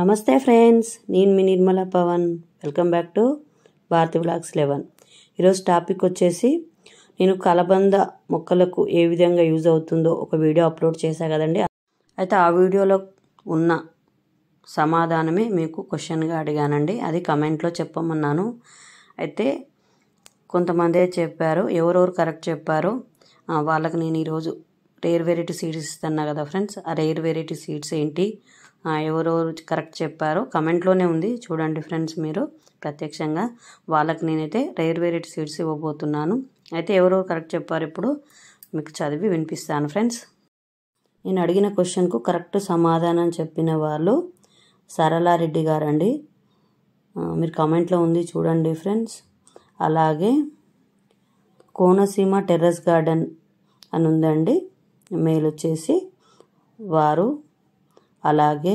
నమస్తే ఫ్రెండ్స్ నేను మీ Nirmala Pavan welcome back to Bharathi blogs eleven ఈరోజు టాపిక్ వచ్చేసి నేను కలబంద మొక్కలకు ఏ విధంగా యూజ్ అవుతుందో ఒక వీడియో అప్లోడ్ చేశా కదండి అయితే ఆ వీడియోలో ఉన్న సమాధానమే మీకు క్వశ్చన్గా అడిగానండి అది కమెంట్లో చెప్పమన్నాను అయితే కొంతమందే చెప్పారు ఎవరెవరు కరెక్ట్ చెప్పారో ఆ, వాళ్ళకి నేను ఈరోజు రేర్ వెరైటీ సీడ్స్ ఇస్తున్నా కదా ఫ్రెండ్స్ ఆ రేర్ వెరైటీ సీడ్స్ ఏంటి ఆ, ఎవరెవరు కరెక్ట్ చెప్పారో కమెంట్లోనే ఉంది చూడండి ఫ్రెండ్స్ మీరు ప్రత్యక్షంగా వాళ్ళకి నేనైతే రేర్ వెరైటీ సీడ్స్ ఇవ్వబోతున్నాను అయితే ఎవరెవరు కరెక్ట్ చెప్పారు ఇప్పుడు మీకు చదివి వినిపిస్తాను ఫ్రెండ్స్ నేను అడిగిన క్వశ్చన్కు కరెక్ట్ సమాధానం చెప్పిన వాళ్ళు సరళారెడ్డి గారండి ఆ, మీరు కమెంట్లో ఉంది చూడండి ఫ్రెండ్స్ అలాగే కోనసీమ టెర్రస్ గార్డెన్ అని ఉందండి మెయిల్ వచ్చేసి వారు అలాగే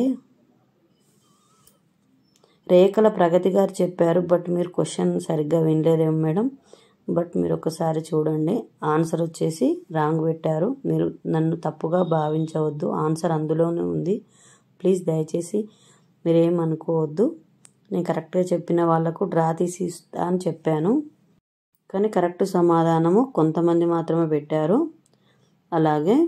రేఖల ప్రగతి గారు చెప్పారు బట్ మీరు క్వశ్చన్ సరిగ్గా వినలేదేమో మేడం బట్ మీరు ఒకసారి చూడండి ఆన్సర్ వచ్చేసి రాంగ్ పెట్టారు మీరు నన్ను తప్పుగా భావించవద్దు ఆన్సర్ అందులోనే ఉంది ప్లీజ్ దయచేసి మీరేం అనుకోవద్దు నేను కరెక్ట్గా చెప్పిన వాళ్ళకు డ్రా తీసి ఇస్తా అని చెప్పాను కానీ కరెక్ట్ సమాధానము కొంతమంది మాత్రమే పెట్టారు అలాగే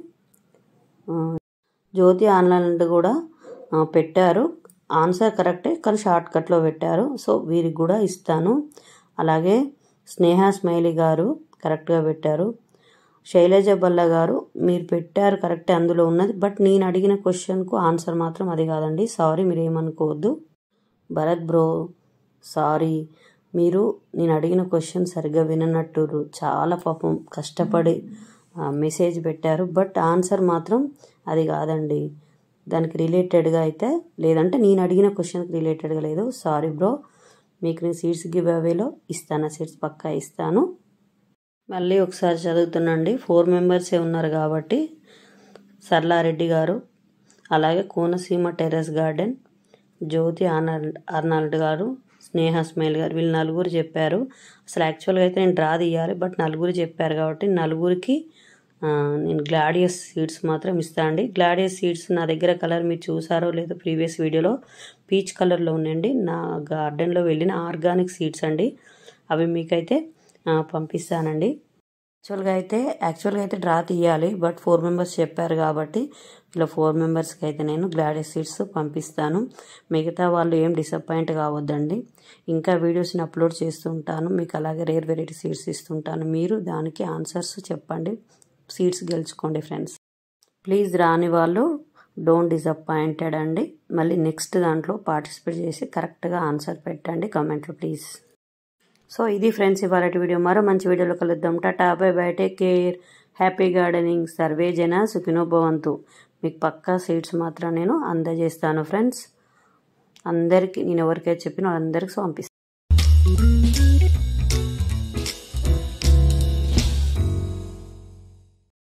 ఆ, జ్యోతి ఆన్లైన్ కూడా ఆ, పెట్టారు ఆన్సర్ కరెక్టే కానీ షార్ట్ కట్లో పెట్టారు సో వీరికి కూడా ఇస్తాను అలాగే స్నేహ స్మైలీ గారు కరెక్ట్గా పెట్టారు శైలజ బల్ల గారు మీరు పెట్టారు కరెక్టే అందులో ఉన్నది బట్ నేను అడిగిన క్వశ్చన్కు ఆన్సర్ మాత్రం అది కాదండి సారీ మీరు ఏమనుకోవద్దు భరత్ బ్రో సారీ మీరు నేను అడిగిన క్వశ్చన్ సరిగ్గా విననట్టు చాలా పాపం కష్టపడి ఆ, మెసేజ్ పెట్టారు బట్ ఆన్సర్ మాత్రం అది కాదండి దానికి రిలేటెడ్గా అయితే లేదంటే నేను అడిగిన క్వశ్చన్కి రిలేటెడ్గా లేదు సారీ బ్రో మీకు నేను సీట్స్ గివ్ అవేలో ఇస్తాను సీట్స్ పక్కా ఇస్తాను మళ్ళీ ఒకసారి చదువుతున్నాండి ఫోర్ మెంబర్సే ఉన్నారు కాబట్టి సర్లారెడ్డి గారు అలాగే Konaseema terrace garden Jyothi Arnold Arnold గారు స్నేహ స్మైల్ గారు వీళ్ళు నలుగురు చెప్పారు అసలు యాక్చువల్గా అయితే నేను డ్రా తీయాలి బట్ నలుగురు చెప్పారు కాబట్టి నలుగురికి ఆ, నేను గ్లాడియస్ సీడ్స్ మాత్రం ఇస్తాను అండి గ్లాడియస్ సీడ్స్ నా దగ్గర కలర్ మీరు చూసారో లేదో ప్రీవియస్ వీడియోలో పీచ్ కలర్లో ఉన్నాయండి నా గార్డెన్లో వెళ్ళిన ఆర్గానిక్ సీడ్స్ అండి అవి మీకైతే ఆ, పంపిస్తానండి యాక్చువల్గా అయితే యాక్చువల్గా అయితే డ్రా తీయాలి బట్ ఫోర్ మెంబర్స్ చెప్పారు కాబట్టి ఇలా ఫోర్ మెంబర్స్కి అయితే నేను గ్లాడెస్ సీట్స్ పంపిస్తాను మిగతా వాళ్ళు ఏం డిసప్పాయింట్ కావద్దండి ఇంకా వీడియోస్ని అప్లోడ్ చేస్తుంటాను మీకు అలాగే రేర్ వెరైటీ సీట్స్ ఇస్తుంటాను మీరు దానికి ఆన్సర్స్ చెప్పండి సీట్స్ గెలుచుకోండి ఫ్రెండ్స్ ప్లీజ్ రాని వాళ్ళు డోంట్ డిసప్పాయింటెడ్ అండి మళ్ళీ నెక్స్ట్ దాంట్లో పార్టిసిపేట్ చేసి కరెక్ట్గా ఆన్సర్ పెట్టండి కామెంట్లో ప్లీజ్ సో ఇది ఫ్రెండ్స్ ఇవాళ వీడియో మరో మంచి వీడియోలో కలుద్దాం tata bye bye take care happy gardening సర్వే జన సుఖినో భవంతు మీకు పక్కా సీడ్స్ మాత్రం నేను అందజేస్తాను ఫ్రెండ్స్ అందరికీ నేను ఎవరికైతే చెప్పిన వాళ్ళందరికీ పంపిస్తాను